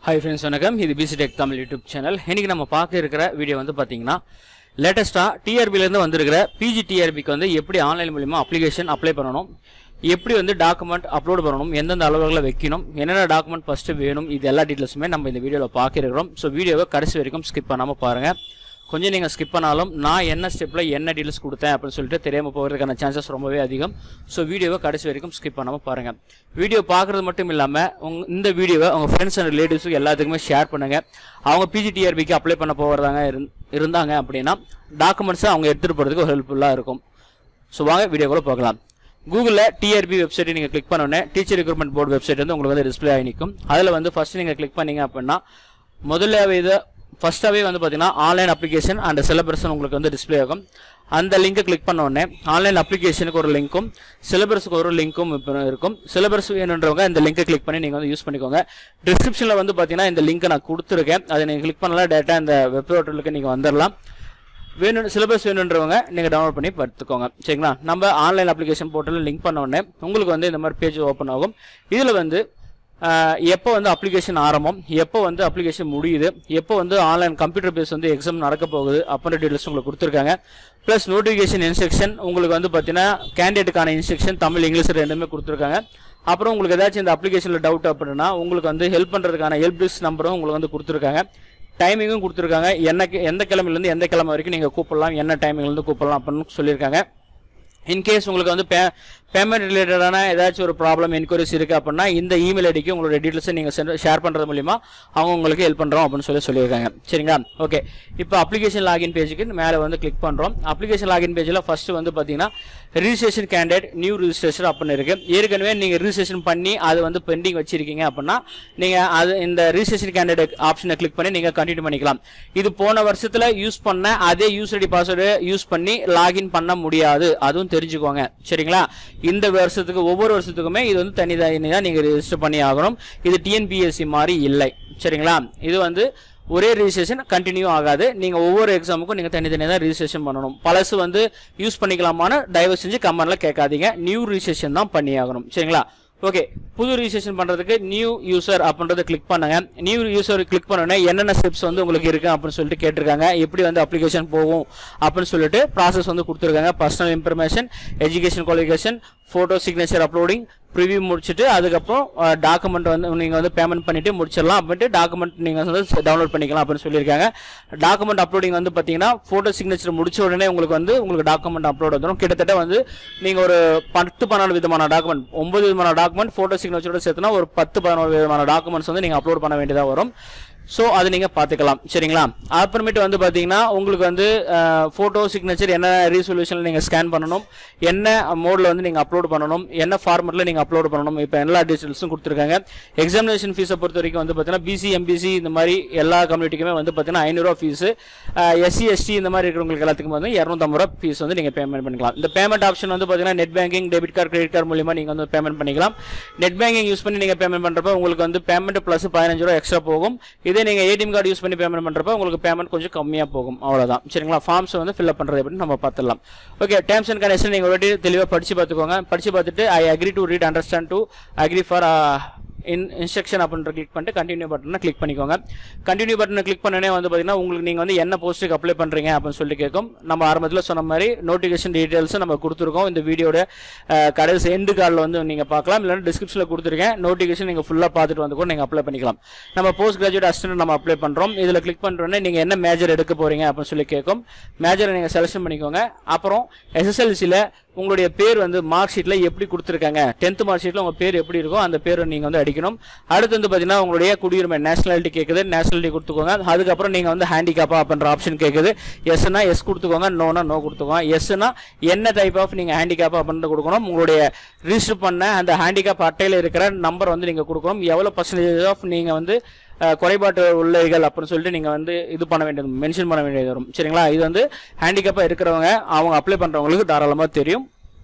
hi friends வணக்கம் இது PC tech Tamil YouTube channel இன்னைக்கு நம்ம பார்க்க இருக்கிற வீடியோ வந்து பார்த்தீங்கன்னா லேட்டஸ்ட்டாக டிஆர்பிலேருந்து வந்திருக்கிற பிஜி டிஆர்பிக்கு வந்து எப்படி ஆன்லைன் மூலிமா அப்ளிகேஷன் அப்ளை பண்ணணும் எப்படி வந்து டாக்குமெண்ட் அப்லோட் பண்ணணும் எந்தெந்த அளவுகளில் வைக்கணும் என்னென்ன டாக்குமெண்ட் ஃபஸ்ட்டு வேணும் இது எல்லா டீட்டெயில்ஸுமே நம்ம இந்த வீடியோவில் பார்க்க இருக்கிறோம் ஸோ வீடியோவை கடைசி வரைக்கும் ஸ்கிப் பண்ணாமல் பாருங்கள் கொஞ்சம் நீங்கள் ஸ்கிப் பண்ணாலும் நான் என்ன ஸ்டெப்பில் என்ன டீல்ஸ் கொடுத்தேன் அப்படின்னு சொல்லிட்டு தெரியாமல் போகிறதுக்கான சான்சஸ் ரொம்பவே அதிகம் ஸோ வீடியோவை கடைசி வரைக்கும் ஸ்கிப் பண்ணாமல் பாருங்கள் வீடியோ பார்க்குறது மட்டும் இல்லாமல் உங்க இந்த வீடியோவை உங்கள் ஃப்ரெண்ட்ஸ் அண்ட் ரிலேட்டிவ்ஸுக்கு எல்லாத்துக்குமே ஷேர் பண்ணுங்கள் அவங்க பிஜிடிஆர்பிக்கு அப்ளை பண்ண போகிறதாங்க இருந்தாங்க அப்படின்னா டாக்குமெண்ட்ஸை அவங்க எடுத்துகிட்டு போகிறதுக்கு ஹெல்ப்ஃபுல்லாக இருக்கும் ஸோ வாங்க வீடியோக்குள்ள பார்க்கலாம் கூகுளில் டிஆர்பி வெப்சைட்டை நீங்கள் கிளிக் பண்ணோன்னே டீச்சர் ரெக்ரூட்மெண்ட் போர்டு வெப்சைட் வந்து உங்களுக்கு வந்து டிஸ்பிளே ஆகி நிற்கும் அதில் வந்து ஃபஸ்ட்டு நீங்கள் கிளிக் பண்ணீங்க அப்படின்னா முதல்ல இது ஃபஸ்ட்டாகவே வந்து பார்த்தீங்கன்னா ஆன்லைன் அப்ளிகேஷன் அண்ட் சிலபஸ் உங்களுக்கு வந்து டிஸ்பிளே ஆகும் அந்த லிங்கை கிளிக் பண்ண உடனே ஆன்லைன் அப்ளிகேஷனுக்கு ஒரு லிங்க்கும் சிலபஸுக்கு ஒரு லிங்க்கும் இப்போ இருக்கும் சிலபஸ் வேணுன்றவங்க இந்த லிங்கை கிளிக் பண்ணி நீங்கள் வந்து யூஸ் பண்ணிக்கோங்க டிஸ்கிரிப்ஷனில் வந்து பார்த்தீங்கன்னா இந்த லிங்கை நான் கொடுத்துருக்கேன் அதை நீங்கள் கிளிக் பண்ணலாம் டேட்டா இந்த வெப் போர்ட்டலுக்கு நீங்கள் வந்துடலாம் வேணும் சிலபஸ் வேணுன்றவங்க நீங்கள் டவுன்லோட் பண்ணி பார்த்துக்கோங்க சரிங்களா நம்ம ஆன்லைன் அப்ளிகேஷன் போர்ட்டலில் லிங்க் பண்ண உடனே உங்களுக்கு வந்து இந்த மாதிரி பேஜ் ஓப்பன் ஆகும் இதில் வந்து ஆஹ், எப்போ வந்து அப்ளிகேஷன் ஆரம்பம் எப்போ வந்து அப்ளிகேஷன் முடியுது எப்போ வந்து ஆன்லைன் கம்ப்யூட்டர் பேஸ் வந்து எக்ஸாம் நடக்க போகுது அப்படின்ற டீட்டெயில்ஸ் உங்களுக்கு கொடுத்துருக்காங்க ப்ளஸ் நோட்டிஃபிகேஷன் இன்ஸ்ட்ரக்ஷன் உங்களுக்கு வந்து பார்த்தீங்கன்னா கேண்டிடேட்டுக்கான இன்ஸ்ட்ரக்ஷன் தமிழ் இங்கிலீஷ் ரெண்டுமே கொடுத்துருக்காங்க அப்புறம் உங்களுக்கு ஏதாச்சும் இந்த அப்ளிகேஷனில் டவுட் அப்படின்னா உங்களுக்கு வந்து ஹெல்ப் பண்ணுறதுக்கான ஹெல்ப் டெஸ்க் நம்பரும் உங்களுக்கு வந்து கொடுத்துருக்காங்க டைமிங்கும் கொடுத்துருக்காங்க என்ன எந்த கிழமையிலேருந்து எந்த கிழமை வரைக்கும் நீங்கள் கூப்பிடலாம் என்ன டைமிங்லேருந்து கூப்பிடலாம் அப்படின்னு சொல்லியிருக்காங்க இன்கேஸ் உங்களுக்கு வந்து பே பேமெண்ட் ரிலேட்டடான ஏதாச்சும் ஒரு ப்ராப்ளம் என்கொயரிஸ் இருக்குது அப்படின்னா இந்த இமெயில் ஐடிக்கு உங்களோட டீட்டெயில்ஸை நீங்கள் சென்ட் ஷேர் பண்ணுறது மூலிமா அவங்க உங்களுக்கு ஹெல்ப் பண்ணுறோம் அப்படின்னு சொல்லி சொல்லியிருக்காங்க சரிங்களா ஓகே இப்போ அப்ளிகேஷன் லாகின் பேஜுக்கு மேலே வந்து கிளிக் பண்ணுறோம் அப்ளிகேஷன் லாகின் பேஜில் ஃபஸ்ட்டு வந்து பார்த்தீங்கன்னா ரிஜிஸ்ட்ரேஷன் கேண்டிடேட் நியூ ரிஜிஸ்ட்ரேஷன் அப்படின்னு இருக்குது ஏற்கனவே நீங்கள் ரிஜிஸ்ட்ரேஷன் பண்ணி அது வந்து பெண்டிங் வச்சிருக்கீங்க அப்படின்னா நீங்கள் அது இந்த ரிஜிஸ்ட்ரேஷன் கேண்டிடேட் ஆப்ஷனை கிளிக் பண்ணி நீங்கள் கண்டினியூ பண்ணிக்கலாம் இது போன வருஷத்தில் யூஸ் பண்ண அதே யூஸ் ஐடி பாஸ்வேர்டு யூஸ் பண்ணி லாகின் பண்ண முடியாது அதுவும் தெரிஞ்சுக்கோங்க சரிங்களா இந்த வருஷத்துக்கு ஒவ்வொரு வருஷத்துக்குமே இது வந்து தனி தனி தான் நீங்கள் ரெஜிஸ்டர் பண்ணி ஆகணும் இது டிஎன்பிஎஸ்சி மாதிரி இல்லை சரிங்களா இது வந்து ஒரே ரிஜிஸ்ட்ரேஷன் கண்டினியூ ஆகாது நீங்கள் ஒவ்வொரு எக்ஸாமுக்கும் நீங்கள் தனித்தனியாக தான் ரிஜிஸ்ட்ரேஷன் பண்ணணும் பழசு வந்து யூஸ் பண்ணிக்கலாமான்னு தயவு செஞ்சு கமெண்ட்டில் கேட்காதீங்க நியூ ரிஜிஸ்ட்ரேஷன் தான் பண்ணி ஆகணும் சரிங்களா ஓகே புது ரிஜிஸ்ட்ரேஷன் பண்ணுறதுக்கு நியூ யூசர் அப்படின்றத கிளிக் பண்ணுங்க நியூ யூசர் கிளிக் பண்ணோன்னே என்னென்ன ஸ்டெப்ஸ் வந்து உங்களுக்கு இருக்கு அப்படின்னு சொல்லிட்டு கேட்டிருக்காங்க எப்படி வந்து அப்ளிகேஷன் போகும் அப்படின்னு சொல்லிட்டு ப்ராசஸ் வந்து கொடுத்துருக்காங்க personal information education qualification photo signature uploading preview முடிச்சுட்டு அதுக்கப்புறம் டாக்குமெண்ட் வந்து நீங்கள் வந்து பேமெண்ட் பண்ணிட்டு முடிச்சிடலாம் அப்படின்ட்டு டாக்குமெண்ட் நீங்கள் வந்து டவுன்லோட் பண்ணிக்கலாம் அப்படின்னு சொல்லியிருக்காங்க டாக்குமெண்ட் அப்லோடிங் வந்து பார்த்தீங்கன்னா ஃபோட்டோ சிக்னேச்சர் முடிச்ச உடனே உங்களுக்கு வந்து உங்களுக்கு டாக்குமெண்ட் அப்லோட் வந்துடும் கிட்டத்தட்ட வந்து நீங்கள் ஒரு பத்து பதினாலு விதமான டாக்குமெண்ட் ஒன்பது விதமான டாக்குமெண்ட் ஃபோட்டோ சிக்னேச்சரோட சேர்த்துனா ஒரு பத்து பதினோரு விதமான டாக்குமெண்ட்ஸ் வந்து நீங்கள் அப்லோட் பண்ண வேண்டியதாக வரும் ஸோ அது நீங்கள் பார்த்துக்கலாம் சரிங்களா அப்புறமேட்டு வந்து பார்த்தீங்கன்னா உங்களுக்கு வந்து ஃபோட்டோ சிக்னேச்சர் என்ன ரீசொல்யூஷனில் நீங்கள் ஸ்கேன் பண்ணணும் என்ன மோடில் வந்து நீங்கள் அப்லோட் பண்ணணும் என்ன ஃபார்மெட்டில் நீங்கள் அப்லோட் பண்ணணும் இப்போ எல்லா டீட்டெயில்ஸும் கொடுத்துருக்காங்க எக்ஸாமினேஷன் ஃபீஸை பொறுத்த வரைக்கும் வந்து பார்த்தீங்கன்னா பிசி எம்பிசி இந்த மாதிரி எல்லா கம்யூனிட்டிக்குமே வந்து பார்த்தீங்கன்னா ஐநூறுரூவா ஃபீஸு எஸ்சி எஸ்டி இந்த மாதிரி இருக்கிறவங்களுக்கு எல்லாத்துக்கும் வந்து இரநூத்தம்பது ரூபா ஃபீஸ் வந்து நீங்கள் பேமெண்ட் பண்ணிக்கலாம் இந்த பேமெண்ட் ஆப்ஷன் வந்து பார்த்தீங்கன்னா net banking debit card credit card மூலியமாக நீங்கள் வந்து பேமெண்ட் பண்ணிக்கலாம் நெட் பேங்கிங் யூஸ் பண்ணி நீங்கள் பேமெண்ட் பண்ணுறப்ப உங்களுக்கு வந்து பேமெண்ட் ப்ளஸ் பதினஞ்சு ரூபா எக்ஸ்ட்ரா போகும் இதே நீங்கள் ஏடிஎம் கார்டு யூஸ் பண்ணி பேமெண்ட் பண்ணுறப்ப உங்களுக்கு பேமெண்ட் கொஞ்சம் கம்மியாக போகும் அவ்வளோதான் சரிங்களா ஃபார்ம்ஸ் வந்து ஃபில்அப் பண்ணுறது எப்படின்னு நம்ம பார்த்துடலாம் ஓகே டேர்ம்ஸ் அண்ட் கண்டிஷன் நீங்கள் ஒரு தெளிவாக படித்து பார்த்துக்கோங்க படித்து பார்த்துட்டு I agree to read understand to agree for in instruction அப்படின்ற கிளிக் பண்ணிட்டு கண்டினியூ பட்டனை கிளிக் பண்ணிக்கோங்க கண்டினியூ பட்டனை கிளிக் பண்ணனே வந்து பார்த்தீங்கன்னா உங்களுக்கு நீங்கள் வந்து என்ன போஸ்ட்டுக்கு அப்ளை பண்ணுறீங்க அப்படின்னு சொல்லி கேட்கும் நம்ம ஆரம்பத்தில் சொன்ன மாதிரி நோட்டிஃபிகேஷன் டீட்டெயில்ஸும் நம்ம கொடுத்துருக்கோம் இந்த வீடியோட அஹ், கடைசி எண்டு கார்டில் வந்து நீங்கள் பார்க்கலாம் இல்லைன்னா டிஸ்கிரிப்ஷனில் கொடுத்துருக்கேன் நோட்டிஃபிகேஷன் நீங்கள் ஃபுல்லாக பார்த்துட்டு வந்து கூட நீங்கள் அப்ளை பண்ணிக்கலாம் நம்ம போஸ்ட் கிராஜுவேட் அசிஸ்டன்ட் நம்ம அப்ளை பண்ணுறோம் இதில் கிளிக் பண்ணுறோன்னே நீங்கள் என்ன மேஜர் எடுக்க போகிறீங்க அப்படின்னு சொல்லி கேட்கும் மேஜரை நீங்கள் செலக்ஷன் பண்ணிக்கோங்க அப்புறம் எஸ்எஸ்எல்சியில் உங்களுடைய பேர் வந்து மார்க் ஷீட்டில் எப்படி கொடுத்துருக்காங்க டென்த் மார்க் ஷீட்டில் உங்கள் பேர் எப்படி இருக்கோ அந்த பேரை நீங்கள் வந்து அடிக்கணும் அடுத்து வந்து பார்த்தீங்கன்னா உங்களுடைய குடியுரிமை நேஷனாலிட்டி கேட்குது நேஷனாலிட்டி கொடுத்துக்கோங்க அதுக்கப்புறம் நீங்கள் வந்து ஹேண்டிகேப்பா அப்படின்ற ஆப்ஷன் கேட்குது எஸ்னா எஸ் கொடுத்துக்கோங்க நோனா நோ கொடுத்துக்கோங்க எஸ்னா என்ன டைப் ஆஃப் நீங்கள் ஹேண்டிகேப்பா அப்படின்றது கொடுக்கணும் உங்களுடைய ரிஜிஸ்டர் பண்ண அந்த ஹேண்டிகேப் அட்டையில் இருக்கிற நம்பர் வந்து நீங்கள் கொடுக்கணும் எவ்வளோ பர்சன்டேஜ் ஆஃப் நீங்கள் வந்து அஹ், குறைபாட்டு உள்ளைகள் அப்படின்னு சொல்லிட்டு நீங்கள் வந்து இது பண்ண வேண்டியது மென்ஷன் பண்ண வேண்டியது வரும் சரிங்களா இது வந்து ஹேண்டிகேப்பாக இருக்கிறவங்க அவங்க அப்ளை பண்ணுறவங்களுக்கு தாராளமாக தெரியும்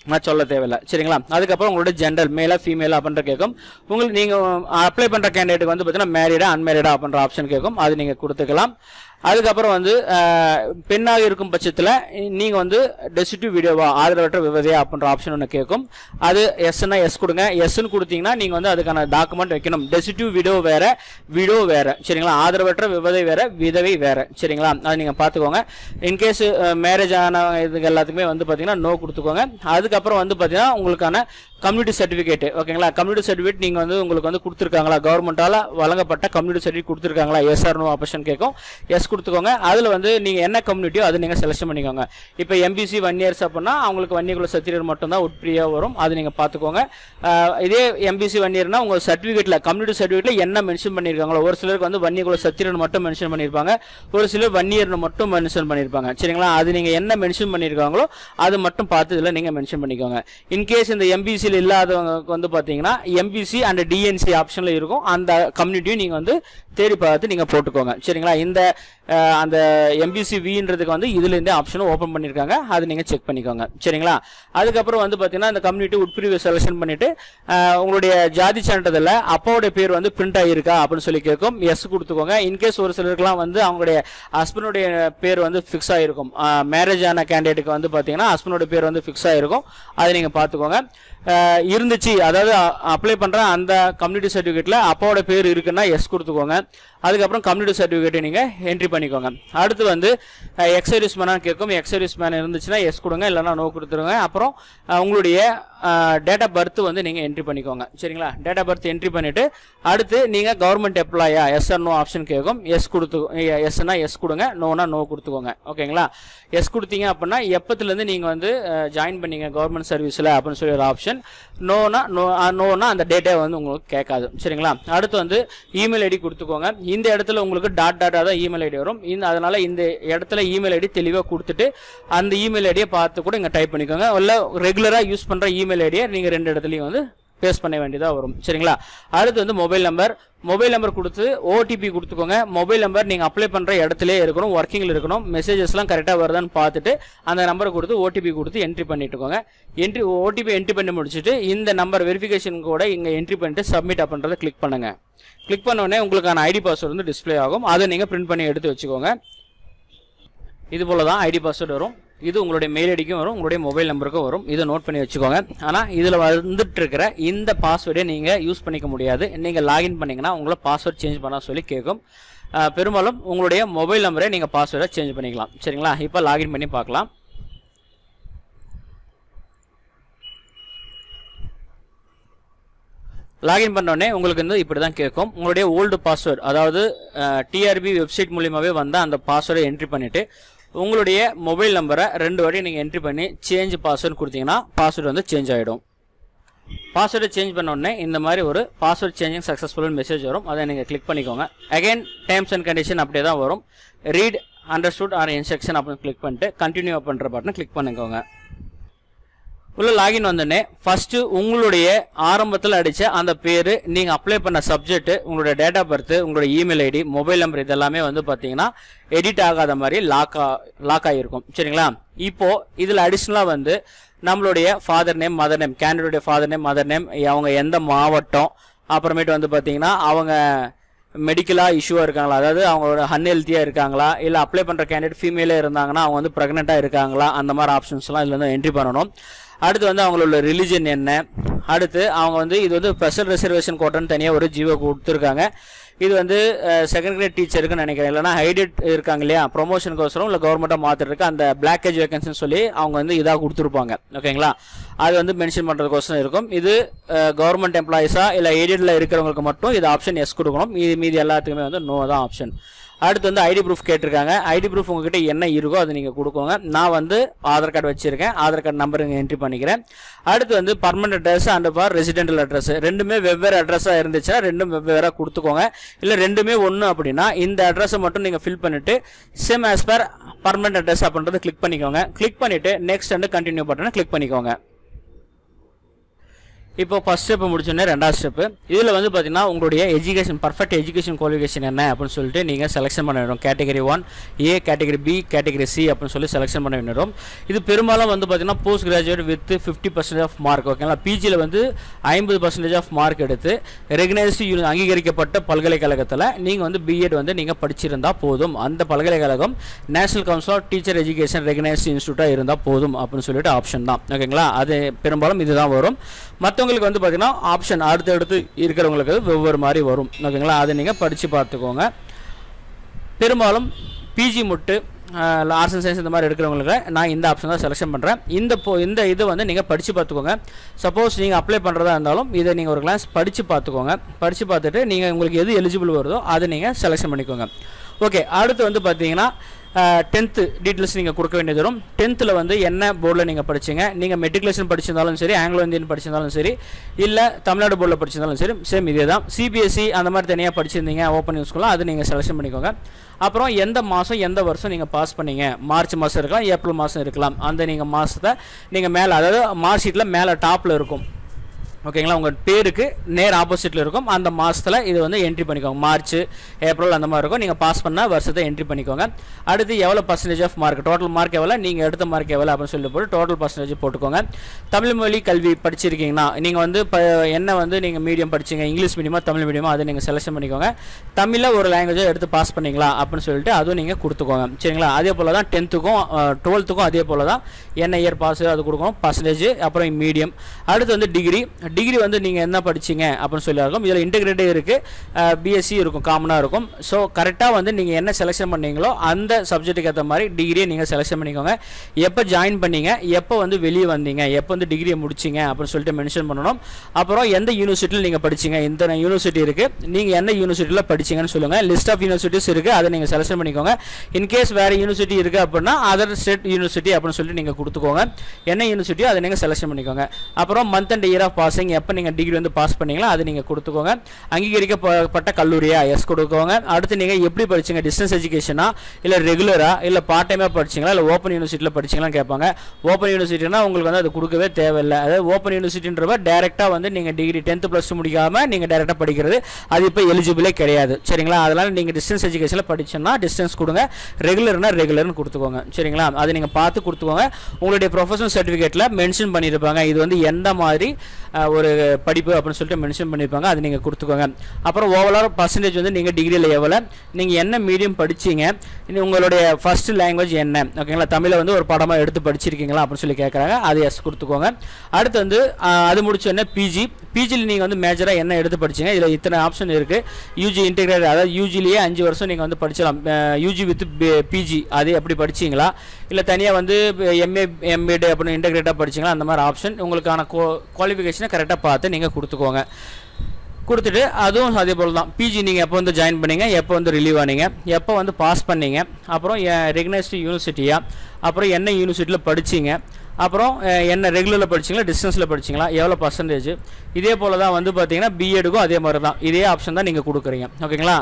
நான் சொல்ல தேவையில்லை சரிங்களா அதுக்கப்புறம் உங்களோட ஜெண்டர் மேலா ஃபீமேலா அப்படின்ற கேட்கும் உங்களுக்கு நீங்கள் அப்ளை பண்ணுற கேண்டிடேட்டுக்கு வந்து பார்த்தீங்கன்னா மேரிடா அன்மேரிடா அப்படின்ற ஆப்ஷன் கேட்கும் அது நீங்கள் கொடுத்துக்கலாம் அதுக்கப்புறம் வந்து அஹ், பெண்ணாக இருக்கும் பட்சத்தில் நீங்கள் வந்து டெசிட்டிவ் வீடியோவா ஆதரவற்ற விவதையா அப்படின்ற ஆப்ஷன் ஒன்று கேட்கும் அது எஸ்னா எஸ் கொடுங்க எஸ்ன்னு கொடுத்தீங்கன்னா நீங்கள் வந்து அதுக்கான டாக்குமெண்ட் வைக்கணும் டெசிட்டிவ் வீடியோ வேற வீடியோ வேற சரிங்களா ஆதரவற்ற விவதை வேற விதவை வேற சரிங்களா அது நீங்கள் பார்த்துக்கோங்க இன்கேஸ் மேரேஜ் ஆன இதுக்கு எல்லாத்துக்குமே வந்து பார்த்தீங்கன்னா நோ கொடுத்துக்கோங்க அதுக்கப்புறம் வந்து பார்த்தீங்கன்னா உங்களுக்கான கம்யூனிட்டி சர்டிஃபிகேட் ஓகேங்களா கம்யூனிட்டி சர்டிஃபிகேட் நீங்கள் வந்து உங்களுக்கு வந்து கொடுத்துருக்காங்களா கவர்மெண்ட்டால் வழங்கப்பட்ட கம்யூனிட்டி சர்டிஃபிகேட் கொடுத்துருக்காங்களா எஸ்ஆர் நோ ஆப்ஷன் கேட்கும் எஸ் கொடுத்துக்கோங்க அதில் வந்து நீங்கள் என்ன கம்யூனிட்டியோ அதை நீங்கள் செலக்ஷன் பண்ணிக்கோங்க இப்போ எம்பிசி ஒன் இயர்ஸ் அப்படின்னா அவங்களுக்கு வன்னியகுல சத்திரியர் மட்டும்தான் உட்பிரியாக வரும் அது நீங்கள் பார்த்துக்கோங்க அஹ் இதே எம்பிசி ஒன் இயர்னா உங்கள் சர்டிஃபிகேட்டில் கம்யூனிட்டி சர்டிஃபிகேட்டில் என்ன மென்ஷன் பண்ணியிருக்காங்களோ ஒரு சிலருக்கு வந்து வன்னியகுல சத்திரன் மட்டும் மென்ஷன் பண்ணியிருப்பாங்க ஒரு சிலர் ஒன் இயர்னு மட்டும் மென்ஷன் பண்ணியிருப்பாங்க சரிங்களா அது நீங்கள் என்ன மென்ஷன் பண்ணியிருக்காங்களோ அது மட்டும் பார்த்து இதில் நீங்கள் மென்ஷன் பண்ணிக்கோங்க இன்கேஸ் இந்த எம்பிசியில் இல்லாதவங்களுக்கு வந்து பார்த்தீங்கன்னா எம்பிசி அண்ட் டிஎன்சி ஆப்ஷனில் இருக்கும் அந்த கம்யூனிட்டியும் நீங்கள் வந்து தேடி பார்த்து நீங்கள் போட்டுக்கோங்க சரிங்களா இந்த அஹ், அந்த எம்பிசி வின்றதுக்கு வந்து இதுலேருந்தே ஆப்ஷனும் ஓப்பன் பண்ணியிருக்காங்க அது நீங்கள் செக் பண்ணிக்கோங்க சரிங்களா அதுக்கப்புறம் வந்து பார்த்தீங்கன்னா இந்த கம்யூனிட்டி உட்பிரிவு செலெக்ஷன் பண்ணிட்டு அஹ், உங்களுடைய ஜாதி சான்றிதழில் அப்பாவுடைய பேர் வந்து பிரிண்ட் ஆகிருக்கா அப்படின்னு சொல்லி கேட்கும் எஸ் கொடுத்துக்கோங்க இன்கேஸ் ஒரு சிலருக்குலாம் வந்து அவங்களுடைய ஹஸ்பண்டுடைய பேர் வந்து ஃபிக்ஸ் ஆகிருக்கும் மேரேஜ் ஆன கேண்டிடேட்டுக்கு வந்து பார்த்தீங்கன்னா ஹஸ்பண்டோட பேர் வந்து ஃபிக்ஸ் ஆகிருக்கும் அதை நீங்கள் பார்த்துக்கோங்க அஹ், இருந்துச்சு அதாவது அப்ளை பண்ணுற அந்த கம்யூனிட்டி சர்டிஃபிகேட்டில் அப்பாவோட பேர் இருக்குன்னா எஸ் கொடுத்துக்கோங்க அதுக்கப்புறம் கம்யூனிட்டி சர்டிஃபிகேட்டை நீங்கள் என்ட்ரி பண்ணிக்கோங்க அடுத்து வந்து எக்ஸர்வீஸ் மேனாக கேட்கும் எக்ஸர்வீஸ் மேன் இருந்துச்சுன்னா எஸ் கொடுங்க இல்லைன்னா நோ கொடுத்துருங்க அப்புறம் அஹ், உங்களுடைய டேட் ஆஃப் பர்த் வந்து நீங்கள் என்ட்ரி பண்ணிக்கோங்க சரிங்களா டேட் ஆஃப் பர்த் என்ட்ரி பண்ணிவிட்டு அடுத்து நீங்கள் கவர்மெண்ட் எம்ப்ளாயா எஸ் ஆர் நோ ஆப்ஷன் கேட்கும் எஸ் கொடுத்து எஸ்னா எஸ் கொடுங்க நோனா நோ கொடுத்துக்கோங்க ஓகேங்களா எஸ் கொடுத்தீங்க அப்படின்னா எப்பத்துலேருந்து நீங்கள் வந்து ஜாயின் பண்ணீங்க கவர்மெண்ட் சர்வீஸில் அப்படின்னு சொல்லி ஒரு ஆப்ஷன் நோனா நோ நோனா அந்த டேட்டே வந்து உங்களுக்கு கேட்காது சரிங்களா அடுத்து வந்து இமெயில் ஐடி கொடுத்துக்கோங்க இந்த இடத்துல உங்களுக்கு டாட் டாட்டாக தான் இமெயில் ஐடி வரும் இந்த அதனால இந்த இடத்துல இமெயில் ஐடி தெளிவாக கொடுத்துட்டு அந்த இமெயில் ஐடியை பார்த்து கூட இங்கே டைப் பண்ணிக்கோங்க இல்லை ரெகுலராக யூஸ் பண்ணுற இமெயில் ஐடியை நீங்கள் ரெண்டு இடத்துலையும் வந்து பேஸ்ட் பண்ண வேண்டியதாக வரும் சரிங்களா அடுத்து வந்து மொபைல் நம்பர் மொபைல் நம்பர் கொடுத்து ஓடிபி கொடுத்துக்கோங்க மொபைல் நம்பர் நீங்கள் அப்ளை பண்ணுற இடத்துல இருக்கணும் ஒர்க்கிங்கில் இருக்கணும் மெசேஜஸ்லாம் கரெக்டாக வருதான்னு பார்த்துட்டு அந்த நம்பரை கொடுத்து ஓடிபி கொடுத்து என்ட்ரி பண்ணிட்டுக்கோங்க என்ட்ரி ஓடிபி என்ட்ரி பண்ணி முடிச்சுட்டு இந்த நம்பர் வெரிஃபிகேஷன் கூட இங்கே என்ட்ரி பண்ணிட்டு சப்மிட் அப்படின்றத கிளிக் பண்ணுங்க கிளிக் பண்ண உடனே உங்களுக்கான ஐடி பாஸ்வேர்டு வந்து டிஸ்ப்ளே ஆகும் அதை நீங்கள் பிரிண்ட் பண்ணி எடுத்து வச்சுக்கோங்க இது போல தான் ஐடி பாஸ்வேர்டு வரும் இது உங்களுடைய மெயில் ஐடிக்கும் வரும் உங்களுடைய மொபைல் நம்பருக்கும் வரும் இதை நோட் பண்ணி வச்சுக்கோங்க ஆனால் இதில் வந்துட்டு இருக்கிற இந்த பாஸ்வேர்டை நீங்கள் யூஸ் பண்ணிக்க முடியாது நீங்கள் லாகின் பண்ணீங்கன்னா உங்களை பாஸ்வேர்ட் சேஞ்ச் பண்ண சொல்லி கேட்கும் அஹ், பெரும்பாலும் உங்களுடைய மொபைல் நம்பரை நீங்கள் பாஸ்வேர்டை சேஞ்ச் பண்ணிக்கலாம் சரிங்களா இப்போ லாகின் பண்ணி பார்க்கலாம் லாகின் பண்ண உடனே உங்களுக்கு வந்து இப்படி தான் கேட்கும் உங்களுடைய ஓல்டு பாஸ்வேர்டு அதாவது டிஆர்பி வெப்சைட் மூலியமாகவே வந்தால் அந்த பாஸ்வேர்டை என்ட்ரி பண்ணிவிட்டு உங்களுடைய மொபைல் நம்பரை ரெண்டு வாட்டி நீங்கள் என்ட்ரி பண்ணி சேஞ்ச் பாஸ்வேர்டு கொடுத்தீங்கன்னா பாஸ்வேர்டு வந்து சேஞ்ச் ஆகிடும் பாஸ்வேர்டை சேஞ்ச் பண்ண உடனே இந்த மாதிரி ஒரு பாஸ்வேர்ட் சேஞ்சிங் சக்ஸஸ்ஃபுல் மெசேஜ் வரும் அதை நீங்கள் கிளிக் பண்ணிக்கோங்க அகைன் டேர்ம்ஸ் அண்ட் கண்டிஷன் அப்படியே தான் வரும் ரீட் அண்டர்ஸ்டுட் ஆர் இன்ஸ்ட்ரக்ஷன் அப்படின்னு கிளிக் பண்ணிட்டு கண்டினியூ பண்ணுற பட்டனை கிளிக் பண்ணிக்கோங்க உள்ள லாகின் வந்தோடனே ஃபர்ஸ்ட் உங்களுடைய ஆரம்பத்தில் அடிச்ச அந்த பேர் நீங்க அப்ளை பண்ண சப்ஜெக்ட் உங்களுடைய டேட் ஆஃப் பர்த் உங்களுடைய இமெயில் ஐடி மொபைல் நம்பர் இதெல்லாமே வந்து பாத்தீங்கன்னா எடிட் ஆகாத மாதிரி லாக் லாக் ஆகிருக்கும் சரிங்களா இப்போ இதுல அடிஷ்னலா வந்து நம்மளுடைய father name mother name candidate father name mother name அவங்க எந்த மாவட்டம் அப்புறமேட்டு வந்து பாத்தீங்கன்னா அவங்க மெடிக்கலாக இஷ்யூவாக இருக்காங்களா அதாவது அவங்களோட அன்ஹெல்த்தியாக இருக்காங்களா இல்லை அப்ளை பண்ணுற கேண்டிடேட் ஃபீமேலே இருந்தாங்கன்னா அவங்க வந்து ப்ரெக்னெண்ட்டாக இருக்காங்களா அந்த மாதிரி ஆப்ஷன்ஸ்லாம் இதில் வந்து என்ட்ரி பண்ணணும் அடுத்து வந்து அவங்களோட ரிலிஜன் என்ன அடுத்து அவங்க வந்து இது வந்து ஸ்பெஷல் ரிசர்வேஷன் கோட்டான்னு தனியாக ஒரு ஜீவோ கொடுத்துருக்காங்க இது வந்து செகண்ட் கிரேட் டீச்சருக்குன்னு நினைக்கிறேன் இல்லைனா ஹைடெட் இருக்காங்க இல்லையா ப்ரொமோஷனுக்கோசரம் இல்லை கவர்மெண்ட்டாக மாற்றிருக்கு அந்த பிளாக்கேஜ் வேகன்சின்னு சொல்லி அவங்க வந்து இதாக கொடுத்துருப்பாங்க ஓகேங்களா அது வந்து மென்ஷன் பண்ணுறதுக்கோசரம் இருக்கும் இது கவர்மெண்ட் எம்ப்ளாயிஸாக இல்லை எய்டடில் இருக்கிறவங்களுக்கு மட்டும் இது ஆப்ஷன் எஸ் கொடுக்கணும் இது மீதி எல்லாத்துக்குமே வந்து நோ தான் ஆப்ஷன் அடுத்து வந்து ஐடி ப்ரூஃப் கேட்டிருக்காங்க ஐடி ப்ரூஃப் உங்ககிட்ட என்ன இருக்கோ அதை நீங்கள் கொடுக்கோங்க நான் வந்து ஆதார் கார்டு வச்சிருக்கேன் ஆதார் கார்டு நம்பர் இங்கே என்ட்ரி பண்ணிக்கிறேன் அடுத்து வந்து permanent address and for residential address ரெண்டுமே வெவ்வேறு அட்ரஸாக இருந்துச்சுன்னா ரெண்டும் வெவ்வேறாக கொடுத்துக்கோங்க இல்லை ரெண்டுமே ஒன்று அப்படின்னா இந்த அட்ரஸை மட்டும் நீங்கள் ஃபில் பண்ணிவிட்டு same as per permanent address அப்படின்றத கிளிக் பண்ணிக்கோங்க கிளிக் பண்ணிவிட்டு நெக்ஸ்ட் அண்ட் கண்டினியூ பட்டனை கிளிக் பண்ணிக்கோங்க இப்போ ஃபஸ்ட் ஸ்டெப் முடிச்சோடனே ரெண்டாவது ஸ்டெப்பு இதில் வந்து பார்த்தீங்கன்னா உங்களுடைய எஜுகேஷன் பர்ஃபெக்ட் எஜுகேஷன் குவாலிஃபிகேஷன் என்ன அப்படின்னு சொல்லிட்டு நீங்கள் செலெக்ஷன் பண்ண வேண்டும் category one A category B category C அப்படின்னு சொல்லி செலெக்ஷன் பண்ண வேண்டும் இது பெரும்பாலும் வந்து பார்த்தீங்கன்னா post graduate with fifty percentage of mark ஓகேங்களா பிஜியில் வந்து ஐம்பது பர்சன்டேஜ் ஆஃப் மார்க் எடுத்து ரெகனைஸ்டு யூனி அங்கீகரிக்கப்பட்ட பல்கலைக்கழகத்தில் நீங்கள் வந்து பிஎட் வந்து நீங்கள் படிச்சிருந்தா போதும் அந்த பல்கலைக்கழகம் national council of teacher education recognised இன்ஸ்டியூட்டாக இருந்தால் போதும் அப்படின்னு சொல்லிட்டு ஆப்ஷன் தான் ஓகேங்களா அது பெரும்பாலும் இதுதான் வரும் மற்றவங்களுக்கு வந்து பார்த்தீங்கன்னா ஆப்ஷன் அடுத்தடுத்து இருக்கிறவங்களுக்கு வெவ்வேறு மாதிரி வரும் ஓகேங்களா அதை நீங்கள் படித்து பார்த்துக்கோங்க பெரும்பாலும் பிஜி முட்டு ஆர்ட்ஸ் அண்ட் சயின்ஸ் இந்த மாதிரி எடுக்கிறவங்களுக்கு நான் இந்த ஆப்ஷன் தான் செலெக்ஷன் பண்ணுறேன் இந்த போ இந்த இது வந்து நீங்கள் படித்து பார்த்துக்கோங்க சப்போஸ் நீங்கள் அப்ளை பண்ணுறதா இருந்தாலும் இதை நீங்கள் ஒரு கிளாஸ் படித்து பார்த்துக்கோங்க படித்து பார்த்துட்டு நீங்கள் உங்களுக்கு எது எலிஜிபிள் வருதோ அதை நீங்கள் செலெக்ஷன் பண்ணிக்கோங்க ஓகே அடுத்து வந்து பார்த்தீங்கன்னா டென்த்து டீட்டெயில்ஸ் நீங்கள் கொடுக்க வேண்டியது வரும் டென்த்தில் வந்து என்ன போர்டில் நீங்கள் படிச்சீங்க நீங்கள் மெட்ரிகுலேஷன் படிச்சிருந்தாலும் சரி ஆங்கிலோ இந்தியன் படிச்சிருந்தாலும் சரி இல்லை தமிழ்நாடு போர்டில் படிச்சிருந்தாலும் சரி சேம் இதே தான் சிபிஎஸ்சி அந்த மாதிரி தனியாக படிச்சிருந்தீங்க ஓப்பன் யூஸ்குலாம் அது நீங்கள் செலெக்ஷன் பண்ணிக்கோங்க அப்புறம் எந்த மாதம் எந்த வருஷம் நீங்கள் பாஸ் பண்ணீங்க மார்ச் மாதம் இருக்கலாம் ஏப்ரல் மாதம் இருக்கலாம் அந்த நீங்கள் மாதத்தை நீங்கள் மேலே அதாவது மார்க் ஷீட்டில் மேலே டாப்பில் இருக்கும் ஓகேங்களா உங்கள் பேருக்கு நேர் ஆப்போசிட்டில் இருக்கும் அந்த மாதத்தில் இது வந்து என்ட்ரி பண்ணிக்கோங்க மார்ச் ஏப்ரல் அந்த மாதிரி இருக்கும் நீங்கள் பாஸ் பண்ண வருஷத்தை என்ட்ரி பண்ணிக்கோங்க அடுத்து எவ்வளோ percentage of mark total mark எவ்வளோ நீங்கள் எடுத்த மார்க் எவ்வளோ அப்படின்னு சொல்லி போட்டு டோட்டல் பர்சன்டேஜ் போட்டுக்கோங்க தமிழ் மொழி கல்வி படிச்சிருக்கீங்கன்னா நீங்கள் வந்து இப்போ என்ன வந்து நீங்கள் மீடியம் படிச்சீங்க இங்கிலீஷ் மீடியமா தமிழ் மீடியமா அதை நீங்கள் செலெக்ஷன் பண்ணிக்கோங்க தமிழில் ஒரு லாங்குவேஜை எடுத்து பாஸ் பண்ணீங்களா அப்படின்னு சொல்லிட்டு அதுவும் நீங்கள் கொடுத்துக்கோங்க சரிங்களா அதே போல் தான் டென்த்துக்கும் டுவெல்த்துக்கும் அதே போல் தான் என்ன இயர் பாஸ் அது கொடுக்கணும் பர்சன்டேஜ் அப்புறம் மீடியம் அடுத்து வந்து டிகிரி டிகிரி வந்து நீங்கள் என்ன படிச்சீங்க அப்படின்னு சொல்லி இருக்கும் இதில் இன்டெகிரேட்டே இருக்குது பிஎஸ்சி இருக்கும் காமனாக இருக்கும் ஸோ கரெக்டாக வந்து நீங்கள் என்ன செலெக்ஷன் பண்ணீங்களோ அந்த சப்ஜெக்ட்டுக்கு ஏற்ற மாதிரி டிகிரியை நீங்கள் செலெக்ஷன் பண்ணிக்கோங்க எப்போ ஜாயின் பண்ணீங்க எப்போ வந்து வெளியே வந்தீங்க எப்போ வந்து டிகிரியை முடிச்சிங்க அப்படின்னு சொல்லிட்டு மென்ஷன் பண்ணணும் அப்புறம் எந்த யூனிவர்சிட்டியில் நீங்கள் படிச்சீங்க இந்த யூனிவர்சிட்டி இருக்குது நீங்கள் எந்த யூனிவர்சிட்டியில் படிச்சீங்கன்னு சொல்லுங்கள் லிஸ்ட் ஆஃப் யூனிவர்சிட்டிஸ் இருக்குது அதை நீங்கள் செலெக்ஷன் பண்ணிக்கோங்க இன்கேஸ் வேறு யூனிவர்சிட்டி இருக்குது அப்படின்னா அதர் ஸ்டேட் யூனிவர்சிட்டி அப்படின்னு சொல்லிட்டு நீங்கள் கொடுத்துக்கோங்க என்ன யூனிவர்சிட்டியோ அதை நீங்கள் செலெக்ஷன் பண்ணிக்கோங்க அப்புறம் month and year of passing எப்போ நீங்கள் டிகிரி வந்து பாஸ் பண்ணீங்களோ அதை நீங்கள் கொடுத்துக்கோங்க அங்கீகரிக்கப்பட்ட கல்லூரியா எஸ் கொடுக்கோங்க அடுத்து நீங்கள் எப்படி படிச்சீங்க டிஸ்டன்ஸ் எஜுகேஷனா இல்லை ரெகுலரா இல்லை பார்ட் டைமாக படிச்சீங்களா இல்லை ஓப்பன் யூனிவர்சிட்டியில் படிச்சீங்களான்னு கேட்பாங்க ஓப்பன் யூனிவர்சிட்டினா உங்களுக்கு வந்து அது கொடுக்கவே தேவையில்லை அதாவது ஓப்பன் யூனிவர்சிட்டின்றப்ப டேரெக்டாக வந்து நீங்கள் டிகிரி டென்த்து ப்ளஸ் டூ முடிக்காமல் நீங்கள் டேரெக்டாக படிக்கிறது அது இப்போ எலிஜிபிளே கிடையாது சரிங்களா அதனால் நீங்கள் டிஸ்டன்ஸ் எஜுகேஷனில் படிச்சோன்னா டிஸ்டன்ஸ் கொடுங்க ரெகுலர்னா ரெகுலர்னு கொடுத்துக்கோங்க சரிங்களா அதை நீங்கள் பார்த்து கொடுத்துக்கோங்க உங்களுடைய ப்ரொஃபஷனல் சர்டிஃபிகேட்டில் மென்ஷன் பண்ணியிருப்பாங்க இது வந்து எந்த மாதிரி அஹ், ஒரு படிப்பு அப்படின்னு சொல்லிட்டு மென்ஷன் பண்ணியிருப்பாங்க அது நீங்கள் கொடுத்துக்கோங்க அப்புறம் ஓவரால் பர்சன்டேஜ் வந்து நீங்கள் டிகிரியில் எவ்வளோ நீங்கள் என்ன மீடியம் படிச்சீங்க இனி உங்களுடைய ஃபர்ஸ்ட் லாங்குவேஜ் என்ன ஓகேங்களா தமிழை வந்து ஒரு படமாக எடுத்து படிச்சிருக்கீங்களா அப்படின்னு சொல்லி கேட்குறாங்க அது எஸ் கொடுத்துக்கோங்க அடுத்து வந்து அஹ், அது முடிச்ச உடனே பிஜி பிஜியில் நீங்கள் வந்து மேஜராக என்ன எடுத்து படிச்சீங்க இதில் இத்தனை ஆப்ஷன் இருக்குது யூஜி இன்டெகிரேட் அதாவது யூஜிலேயே அஞ்சு வருஷம் நீங்கள் வந்து படிச்சலாம் யூஜி வித் பிஜி அது எப்படி படிச்சீங்களா இல்லை தனியாக வந்து எம்ஏ எம்ஏடு அப்படின்னு இன்டெகிரேட்டாக படிச்சீங்களா அந்த மாதிரி ஆப்ஷன் உங்களுக்கான குவாலிஃபிகேஷனை கரெக்டாக பார்த்து நீங்கள் கொடுத்துக்கோங்க கொடுத்துட்டு அதுவும் அதே போல் தான் பிஜி நீங்கள் எப்போ வந்து ஜாயின் பண்ணீங்க எப்போ வந்து ரிலீவ் ஆனீங்க எப்போ வந்து பாஸ் பண்ணீங்க அப்புறம் ரெகனைஸ்டு யூனிவர்சிட்டியா அப்புறம் என்ன யூனிவர்சிட்டியில் படிச்சீங்க அப்புறம் அஹ், என்ன ரெகுலரில் படிச்சீங்களா டிஸ்டன்ஸில் படிச்சீங்களா எவ்வளோ பர்சன்டேஜ் இதே போல் தான் வந்து பார்த்தீங்கன்னா பிஎடுக்கும் அதே மாதிரி தான் இதே ஆப்ஷன் தான் நீங்கள் கொடுக்குறீங்க ஓகேங்களா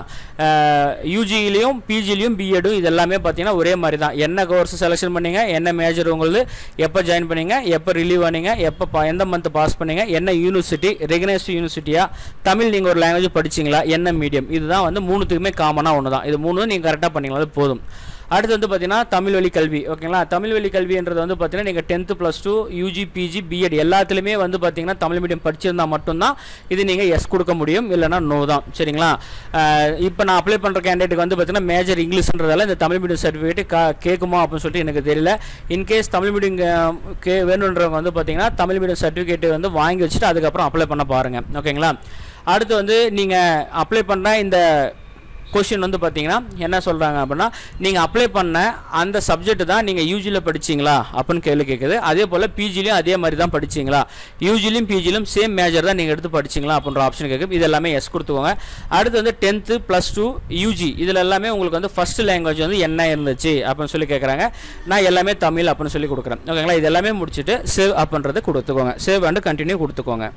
யூஜிலையும் பிஜிலையும் பிஎடும் இது எல்லாமே பார்த்தீங்கன்னா ஒரே மாதிரி தான் என்ன கோர்ஸ் செலெக்ஷன் பண்ணீங்க என்ன மேஜர் உங்களுக்கு எப்போ ஜாயின் பண்ணீங்க எப்போ ரிலீவ் ஆனீங்க எப்போ பா- எந்த மந்த் பாஸ் பண்ணீங்க என்ன யூனிவர்சிட்டி ரெகனைஸ்டு யூனிவர்சிட்டியா தமிழ் நீங்கள் ஒரு லாங்குவேஜ் படிச்சீங்களா என்ன மீடியம் இதுதான் வந்து மூணுத்துக்குமே காமனாக ஒன்று தான் இது மூணு நீங்கள் கரெக்டாக பண்ணீங்களா அது போதும் அடுத்து வந்து பார்த்தீங்கன்னா தமிழ் வழி கல்வி ஓகேங்களா தமிழ் வழி கல்வின்றது வந்து பார்த்தீங்கன்னா நீங்கள் tenth plus two UG PG B Ed எல்லாத்துலேயுமே வந்து பார்த்தீங்கன்னா தமிழ் மீடியம் படிச்சிருந்தா மட்டும்தான் இது நீங்கள் எஸ் கொடுக்க முடியும் இல்லைனா நோ தான் சரிங்களா இப்போ நான் அப்ளை பண்ணுற கேண்டிடேட்டுக்கு வந்து பார்த்தீங்கன்னா மேஜர் இங்கிலீஷ்ன்றதால இந்த தமிழ் மீடியம் சர்டிஃபிகேட் கா கேட்குமா அப்படின்னு சொல்லிட்டு எனக்கு தெரியல இன்கேஸ் தமிழ் மீடியம் கே வேணுன்றவங்க வந்து பார்த்தீங்கன்னா தமிழ் மீடியம் சர்டிஃபிகேட் வந்து வாங்கி வச்சுட்டு அதுக்கப்புறம் அப்ளை பண்ண பாருங்கள் ஓகேங்களா அடுத்து வந்து நீங்கள் அப்ளை பண்ண இந்த கொஷின் வந்து பார்த்தீங்கன்னா என்ன சொல்கிறாங்க அப்படின்னா நீங்கள் அப்ளை பண்ண அந்த சப்ஜெக்ட் தான் நீங்கள் யூஜியில் படிச்சீங்களா அப்படின்னு கேள்வி கேட்குது அதே போல் பிஜிலையும் அதே மாதிரி தான் படிச்சீங்களா யூஜிலையும் பிஜிலையும் சேம் மேஜர் தான் நீங்கள் எடுத்து படிச்சீங்களா அப்படின்ற ஆப்ஷன் கேட்கும் இது எல்லாமே எஸ் கொடுத்துக்கோங்க அடுத்து வந்து டென்த்து ப்ளஸ் டூ யூஜி இதில் எல்லாமே உங்களுக்கு வந்து ஃபர்ஸ்ட் லாங்குவேஜ் வந்து என்ன இருந்துச்சு அப்படின்னு சொல்லி கேட்குறாங்க நான் எல்லாமே தமிழ் அப்படின்னு சொல்லி கொடுக்குறேன் ஓகேங்களா இது எல்லாமே முடிச்சுட்டு சேவ் அப்படின்றத கொடுத்துக்கோங்க சேவ் அண்ட் கண்டினியூ கொடுத்துக்கோங்க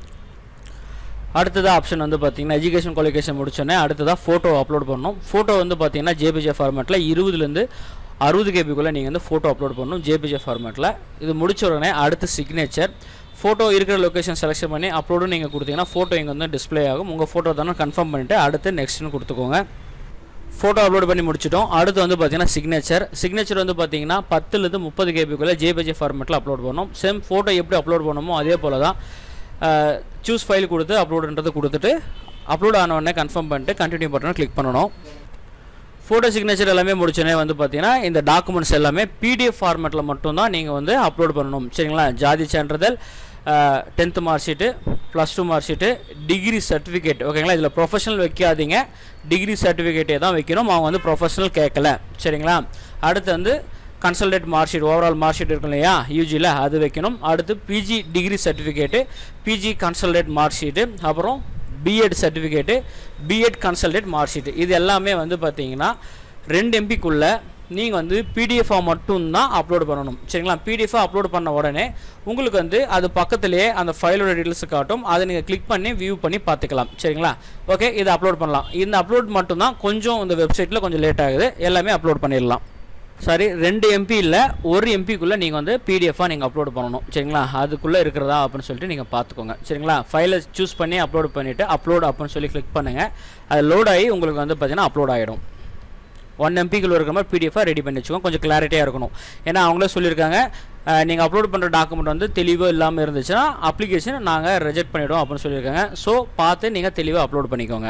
அடுத்தது ஆப்ஷன் வந்து பார்த்தீங்கன்னா எஜுகேஷன் குவாலிஃபிகேஷன் முடிச்சோன்னே அடுத்ததாக ஃபோட்டோ அப்லோட் பண்ணணும் ஃபோட்டோ வந்து பார்த்தீங்கன்னா ஜேபிஜே ஃபார்மேட்டில் இருபதுலேருந்து அறுபது கேபிக்குள்ளே நீங்கள் வந்து ஃபோட்டோ அப்லோட் பண்ணணும் ஜேபிஜே ஃபார்மேட்டில் இது முடிச்ச உடனே அடுத்து சிக்னேச்சர் ஃபோட்டோ இருக்கிற லொக்கேஷன் செலெக்ஷன் பண்ணி அப்லோடும் நீங்கள் கொடுத்தீங்கன்னா ஃபோட்டோ இங்கே வந்து டிஸ்ப்ளே ஆகும் உங்கள் ஃபோட்டோ தானே கன்ஃபார்ம் பண்ணிவிட்டு அடுத்து நெக்ஸ்ட்னு கொடுத்துக்கோங்க ஃபோட்டோ அப்லோட் பண்ணி முடிச்சிட்டோம் அடுத்து வந்து பார்த்தீங்கன்னா சிக்னேச்சர் சிக்னேச்சர் வந்து பார்த்தீங்கன்னா பத்துலேருந்து முப்பது கேபிக்குள்ளே ஜேபிஜே ஃபார்மேட்டில் அப்லோட் பண்ணணும் சேம் ஃபோட்டோ எப்படி அப்லோட் பண்ணணுமோ அதே போல் தான் சூஸ் ஃபைல் கொடுத்து அப்லோடுன்றது கொடுத்துட்டு அப்லோட் ஆன உடனே கன்ஃபார்ம் பண்ணிட்டு கண்டினியூ பட்டனை கிளிக் பண்ணணும் ஃபோட்டோ சிக்னேச்சர் எல்லாமே முடிச்சோடனே வந்து பார்த்தீங்கன்னா இந்த டாக்குமெண்ட்ஸ் எல்லாமே பிடிஎஃப் ஃபார்மேட்டில் மட்டும்தான் நீங்கள் வந்து அப்லோட் பண்ணணும் சரிங்களா ஜாதி சான்றிதழ் tenth mark sheet plus two mark sheet degree certificate ஓகேங்களா இதில் ப்ரொஃபஷனல் வைக்காதீங்க டிகிரி சர்டிஃபிகேட்டே தான் வைக்கணும் அவங்க வந்து ப்ரொஃபஷனல் கேட்கல சரிங்களா அடுத்து வந்து consolidated mark sheet overall mark sheet இருக்கும் இல்லையா யூஜியில் அது வைக்கணும் அடுத்து PG degree certificate PG consolidated mark sheet அப்புறம் B Ed certificate B Ed consolidated mark sheet இது எல்லாமே வந்து பார்த்தீங்கன்னா ரெண்டு எம்பிக்குள்ளே நீங்கள் வந்து பிடிஎஃபாக மட்டும்தான் அப்லோட் பண்ணணும் சரிங்களா பிடிஎஃபாக அப்லோட் பண்ண உடனே உங்களுக்கு வந்து அது பக்கத்துலேயே அந்த ஃபைலோட டீட்டெயில்ஸ் காட்டும் அதை நீங்கள் கிளிக் பண்ணி வியூ பண்ணி பார்த்துக்கலாம் சரிங்களா ஓகே இதை அப்லோட் பண்ணலாம் இந்த அப்லோட் மட்டும்தான் கொஞ்சம் இந்த வெப்சைட்டில் கொஞ்சம் லேட் ஆகுது எல்லாமே அப்லோட் பண்ணிடலாம் சாரி ரெண்டு எம்பி இல்லை ஒரு எம்பிக்குள்ளே நீங்கள் வந்து பிடிஎஃபாக நீங்கள் அப்லோட் பண்ணணும் சரிங்களா அதுக்குள்ளே இருக்கிறதா அப்படின்னு சொல்லிட்டு நீங்கள் பார்த்துக்கோங்க சரிங்களா ஃபைலை சூஸ் பண்ணி அப்லோட் பண்ணிவிட்டு அப்லோட் அப்படின்னு சொல்லி கிளிக் பண்ணுங்கள் அது லோட் ஆகி உங்களுக்கு வந்து பார்த்தீங்கன்னா அப்லோட் ஆகிடும் ஒன் எம்பிக்குள்ள இருக்கிற மாதிரி பிடிஎஃபாக ரெடி பண்ணி வச்சுக்கோங்க கொஞ்சம் கிளாரிட்டியாக இருக்கணும் ஏன்னா அவங்களே சொல்லியிருக்காங்க நீங்கள் அப்லோட் பண்ணுற டாக்குமெண்ட் வந்து தெளிவாக இல்லாமல் இருந்துச்சுன்னா அப்ளிகேஷன் நாங்கள் ரிஜெக்ட் பண்ணிவிடுவோம் அப்படின்னு சொல்லியிருக்காங்க ஸோ பார்த்து நீங்கள் தெளிவாக அப்லோட் பண்ணிக்கோங்க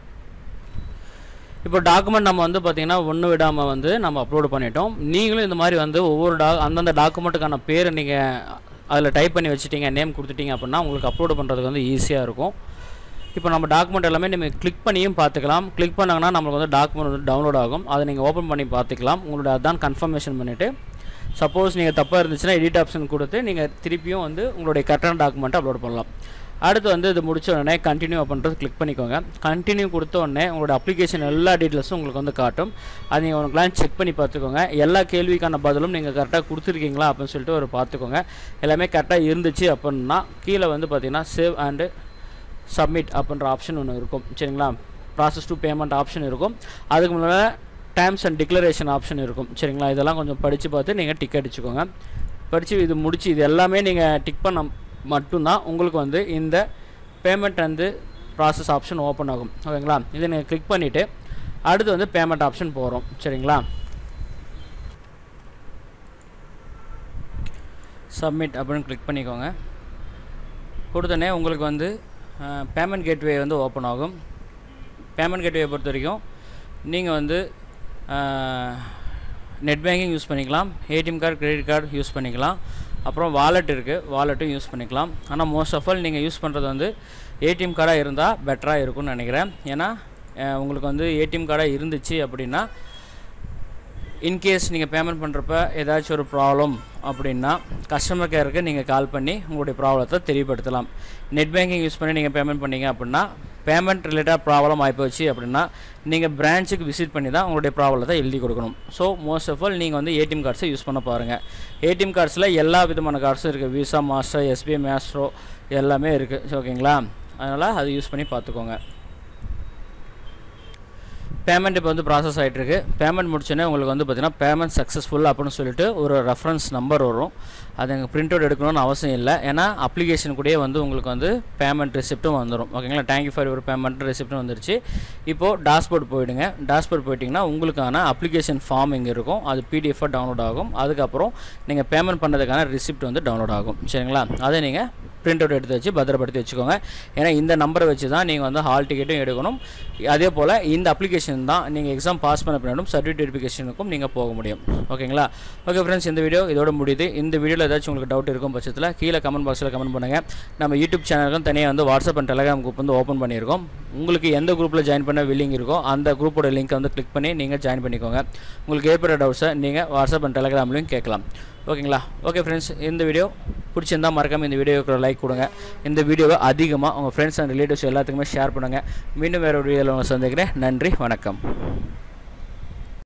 இப்போ டாக்குமெண்ட் நம்ம வந்து பார்த்திங்கன்னா ஒன்று விடாமல் வந்து நம்ம அப்லோட் பண்ணிட்டோம் நீங்களும் இந்த மாதிரி வந்து ஒவ்வொரு டா அந்தந்த டாக்குமெண்ட்டுக்கான பேரை நீங்கள் அதில் டைப் பண்ணி வச்சுட்டீங்க நேம் கொடுத்துட்டீங்க அப்படின்னா உங்களுக்கு அப்லோட் பண்ணுறதுக்கு வந்து ஈஸியாக இருக்கும் இப்போ நம்ம டாக்குமெண்ட் எல்லாமே நீங்கள் கிளிக் பண்ணியும் பார்த்துக்கலாம் கிளிக் பண்ணாங்கன்னா நம்மளுக்கு வந்து டாக்குமெண்ட் வந்து டவுன்லோட் ஆகும் அதை நீங்கள் ஓப்பன் பண்ணி பார்த்துக்கலாம் உங்களோட அதான் கன்ஃபர்மேஷன் பண்ணிவிட்டு சப்போஸ் நீங்கள் தப்பாக இருந்துச்சுன்னா எடிட் ஆப்ஷன் கொடுத்து நீங்கள் திருப்பியும் வந்து உங்களுடைய கரெக்டான டாக்குமெண்ட்டை அப்லோட் பண்ணலாம் அடுத்து வந்து இது முடிச்ச உடனே கண்டினியூ பண்ணுறது கிளிக் பண்ணிக்கோங்க கண்டினியூ கொடுத்த உடனே உங்களோட அப்ளிகேஷன் எல்லா டீட்டெயில்ஸும் உங்களுக்கு வந்து காட்டும் அது நீங்கள் உங்களுக்குலாம் செக் பண்ணி பார்த்துக்கோங்க எல்லா கேள்விக்கான பதிலும் நீங்கள் கரெக்டாக கொடுத்துருக்கீங்களா அப்படின்னு சொல்லிட்டு ஒரு பார்த்துக்கோங்க எல்லாமே கரெக்டாக இருந்துச்சு அப்படின்னா கீழே வந்து பார்த்தீங்கன்னா சேவ் அண்டு சப்மிட் அப்படின்ற ஆப்ஷன் ஒன்று இருக்கும் சரிங்களா ப்ராசஸ் டு பேமெண்ட் ஆப்ஷன் இருக்கும் அதுக்கு முன்னால் டேர்ம்ஸ் அண்ட் டிக்ளரேஷன் ஆப்ஷன் இருக்கும் சரிங்களா இதெல்லாம் கொஞ்சம் படித்து பார்த்து நீங்கள் டிக் அடிச்சுக்கோங்க படித்து இது முடிச்சு இது எல்லாமே நீங்கள் டிக் பண்ண மட்டும்தான் உங்களுக்கு வந்து இந்த பேமெண்ட் வந்து ப்ராசஸ் ஆப்ஷன் ஓப்பன் ஆகும் ஓகேங்களா இதை நீங்கள் கிளிக் பண்ணிவிட்டு அடுத்து வந்து பேமெண்ட் ஆப்ஷன் போகிறோம் சரிங்களா சப்மிட் அப்படின்னு கிளிக் பண்ணிக்கோங்க கொடுத்தோடனே உங்களுக்கு வந்து பேமெண்ட் கேட்வே வந்து ஓப்பன் ஆகும் பேமெண்ட் கேட்வே பொறுத்த வரைக்கும் நீங்கள் வந்து நெட் பேங்கிங் யூஸ் பண்ணிக்கலாம் ATM card credit card use பண்ணிக்கலாம் அப்புறம் வாலெட் இருக்குது வாலெட்டும் யூஸ் பண்ணிக்கலாம் ஆனால் மோஸ்ட் ஆஃப் ஆல் நீங்கள் யூஸ் பண்ணுறது வந்து ஏடிஎம் கார்டாக இருந்தால் பெட்டராக இருக்கும்னு நினைக்கிறேன் ஏன்னா உங்களுக்கு வந்து ஏடிஎம் கார்டாக இருந்துச்சு அப்படின்னா இன்கேஸ் நீங்கள் பேமெண்ட் பண்ணுறப்ப ஏதாச்சும் ஒரு ப்ராப்ளம் அப்படின்னா கஸ்டமர் கேருக்கு நீங்கள் கால் பண்ணி உங்களுடைய ப்ராப்ளத்தை தெரியப்படுத்தலாம் நெட் பேங்கிங் யூஸ் பண்ணி நீங்கள் பேமெண்ட் பண்ணீங்க அப்படின்னா பேமெண்ட் ரிலேட்டட் ப்ராப்ளம் ஆகிப்போச்சு அப்படின்னா நீங்கள் பிரான்ச்சுக்கு விசிட் பண்ணி தான் உங்களுடைய ப்ராப்ளத்தை எழுதி கொடுக்கணும் ஸோ மோஸ்ட் ஆஃப் ஆல் நீங்கள் வந்து ஏடிஎம் கார்ட்ஸை யூஸ் பண்ண பாருங்கள் ஏடிஎம் கார்ட்ஸில் எல்லா விதமான கார்ட்ஸும் இருக்குது விசா மாஸ்டர் எஸ்பிஐ மேஸ்ட்ரோ எல்லாமே இருக்குது ஓகேங்களா அதனால் அது யூஸ் பண்ணி பார்த்துக்கோங்க பேமெண்ட் இப்போ வந்து ப்ராசஸ் ஆகிட்டுருக்கு பேமெண்ட் முடிச்சோன்னே உங்களுக்கு வந்து பார்த்தீங்கன்னா பேமெண்ட் சக்ஸஸ்ஃபுல் அப்படின்னு சொல்லிட்டு ஒரு ரெஃபரன்ஸ் நம்பர் வரும் அது எங்கள் பிரிண்ட் அவுட் எடுக்கணும்னு அவசியம் இல்லை ஏன்னா அப்ளிகேஷன் கூடயே வந்து உங்களுக்கு வந்து பேமெண்ட் ரிசிப்ட்டும் வந்துடும் ஓகேங்களா தேங்க்யூ ஃபார் யுவர் பேமெண்ட் ரிசிப்ட்டும் வந்துருச்சு இப்போது டாஷ்போர்ட் போயிடுங்க டாஷ்போர்ட் போயிட்டிங்கன்னா உங்களுக்கான அப்ளிகேஷன் ஃபார்ம் இங்கே இருக்கும் அது பிடிஎஃபாக டவுன்லோட் ஆகும் அதுக்கப்புறம் நீங்கள் பேமெண்ட் பண்ணதுக்கான ரிசிப்ட் வந்து டவுன்லோட் ஆகும் சரிங்களா அதை நீங்கள் பிரிண்ட் அவுட் எடுத்து வச்சு பத்திரப்படுத்தி வச்சுக்கோங்க ஏன்னா இந்த நம்பரை வச்சு தான் நீங்கள் வந்து ஹால் டிக்கெட்டும் எடுக்கணும் அதே போல் இந்த அப்ளிகேஷன் தான் நீங்கள் எக்ஸாம் பாஸ் பண்ண பின்னாடும் சர்டிஃபிகேட் வெரிஃபிகேஷனுக்கும் நீங்கள் போக முடியும் ஓகேங்களா ஓகே ஃப்ரெண்ட்ஸ் இந்த வீடியோ இதோட முடியுது இந்த வீடியோவில் ஏதாச்சும் உங்களுக்கு டவுட் இருக்கும் பட்சத்தில் கீழே கமெண்ட் பாக்ஸில் கமெண்ட் பண்ணுங்கள் நம்ம யூடியூப் சேனலுக்கும் தனியாக வந்து வாட்ஸ்அப் அண்ட் டெலகிராம் குரூப் வந்து ஓப்பன் பண்ணியிருக்கோம் உங்களுக்கு எந்த குரூப்பில் ஜாயின் பண்ண வில்லிங் இருக்கோ அந்த குரூப்போட லிங்க்கை வந்து கிளிக் பண்ணி நீங்கள் ஜாயின் பண்ணிக்கோங்க உங்களுக்கு ஏற்படுற டவுட்ஸை நீங்கள் வாட்ஸ்அப் அண்ட் டெலகிராம்லையும் கேட்கலாம் ஓகேங்களா ஓகே ஃப்ரெண்ட்ஸ் இந்த வீடியோ பிடிச்சிருந்தா மறக்காமல் இந்த வீடியோக்கு லைக் கொடுங்க இந்த வீடியோவை அதிகமாக உங்கள் ஃப்ரெண்ட்ஸ் அண்ட் ரிலேட்டிவ்ஸ் எல்லாத்துக்குமே ஷேர் பண்ணுங்கள் மீண்டும் வேறு ஒரு வீடியோவில் உங்களை சந்திக்கிறேன் நன்றி வணக்கம்